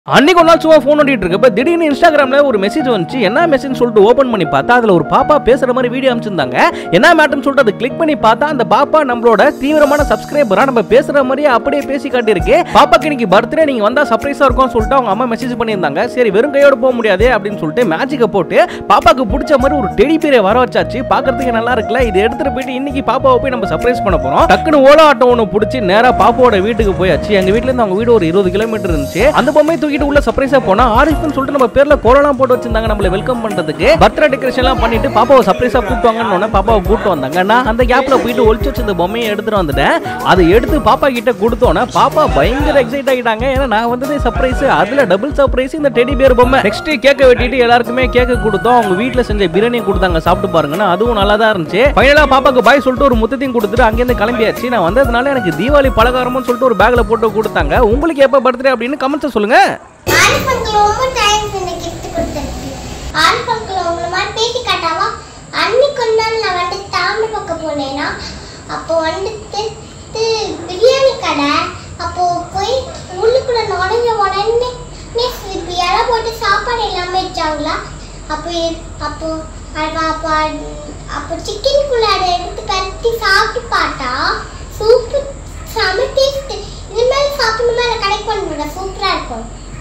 அன்னைக்கு ஒரு நாள் சும்மா ஃபோன் நோண்டிட்டு இருக்கப்ப திடீர்னு இன்ஸ்டாகிராம்ல ஒரு மெசேஜ் வந்துச்சு என்ன மெசேஜ் சொல்லிட்டு ஓபன் பண்ணி பார்த்தா அதுல ஒரு பாப்பா பேசுற மாதிரி வீடியோ அமைச்சிருந்தாங்க என்ன மேட்டர்னு சொல்லிட்டு அதை கிளிக் பண்ணி பார்த்தா அந்த பாப்பா நம்மளோட தீவிரமான சப்ஸ்கிரைபரா நம்ம பேசுற மாதிரியே அப்படியே பேசி காட்டியிருக்கு பாப்பாக்கு இன்னைக்கு பர்த்டே நீங்க வந்தா சர்ப்ரைஸா இருக்கும்னு சொல்லிட்டு அவங்க அம்மா மெசேஜ் பண்ணியிருந்தாங்க சரி வெறும் கையோட போக முடியாது அப்படின்னு சொல்லிட்டு மேஜிக்கை போட்டு பாப்பாக்கு பிடிச்ச மாதிரி ஒரு டெடி பேரை வர வச்சாச்சு பாக்குறதுக்கு நல்லா இருக்குல்ல இது எடுத்துட்டு போயிட்டு இன்னைக்கு பாப்பாவை போய் நம்ம சர்ப்ரைஸ் பண்ண போறோம் டக்குன்னு ஓலா ஆட்டோ ஒன்று பிடிச்சி நேரா பாப்பாவோட வீட்டுக்கு போயாச்சு எங்க வீட்ல இருந்து அவங்க வீடு ஒரு இருபது கிலோமீட்டர் இருந்துச்சு அந்த பொம்மையை தூக்கிட்டு உள்ள சர்ப்ரைஸா போனா ஆரிஃப்னு சொல்லிட்டு நம்ம பேர்ல கோலலாம் போட்டு வச்சிருந்தாங்க நம்மள வெல்கம் பண்றதுக்கு பர்த்டே டெக்கரேஷன் எல்லாம் பண்ணிட்டு பாப்பாவை சர்ப்ரைஸா கூப்பிட்டுவாங்கன்னு உடனே பாப்பாவை கூப்பிட்டு வந்தாங்க நான் அந்த கேப்ல போயிட்டு ஒளிச்சு வச்சிருந்த பொம்மையை எடுத்துட்டு வந்துட்டேன் அதை எடுத்து பாப்பா கிட்ட கொடுத்தோன்னே பாப்பா பயங்கர எக்ஸைட் ஆகிட்டாங்க ஏன்னா நான் வந்ததே சர்ப்ரைஸ் அதுல டபுள் சர்ப்ரைஸ் இந்த டெடி பேர் பொம்மை நெக்ஸ்ட் கேக்க வெட்டிட்டு எல்லாருக்குமே கேக்க கொடுத்தோம் அவங்க வீட்ல செஞ்ச பிரியாணி கொடுத்தாங்க சாப்பிட்டு பாருங்கன்னா அதுவும் நல்லா தான் இருந்துச்சு ஃபைனலா பாப்பாக்கு பாய் சொல்லிட்டு ஒரு முத்தத்தையும் கொடுத்துட்டு அங்கேருந்து கிளம்பியாச்சு நான் வந்ததுனால எனக்கு தீபாவளி பலகாரம்னு சொல்லிட்டு ஒரு பேக்ல போட்டு கொடுத்தாங்க உங்களுக்கு எப்போ பர்த்டே அப்படின்னு கமெண்ட்ஸ் சொல்லுங்க ஆரிஃப் அங்கிள் ரொம்ப தேங்க்ஸ் இந்த gift கொடுத்ததுக்கு ஆரிஃப் அங்கிள் உங்களை மாதிரி பேசி காட்டாவா அன்னைக்கு ஒரு நாள் நான் வந்து தாமரை பக்கம் போனேன்னா அப்போ வந்துட்டு இது பிரியாணி கடை அப்போ போய் உள்ளுக்குள்ள நுழைஞ்ச உடனே இப்போ இலை போட்டு சாப்பாடு எல்லாமே வச்சாங்களா அப்போ இ- அப்போ அது அப்போ அது- அப்போ சிக்கனுக்குள்ள அதை எடுத்து கட்டி சாப்பிட்டு பார்த்தா சூப்பர் செம டேஸ்ட் இது மாதிரி சாப்பிடணுமா அதை கடைக்கு கொண்டு சூப்பராக இருக்கும்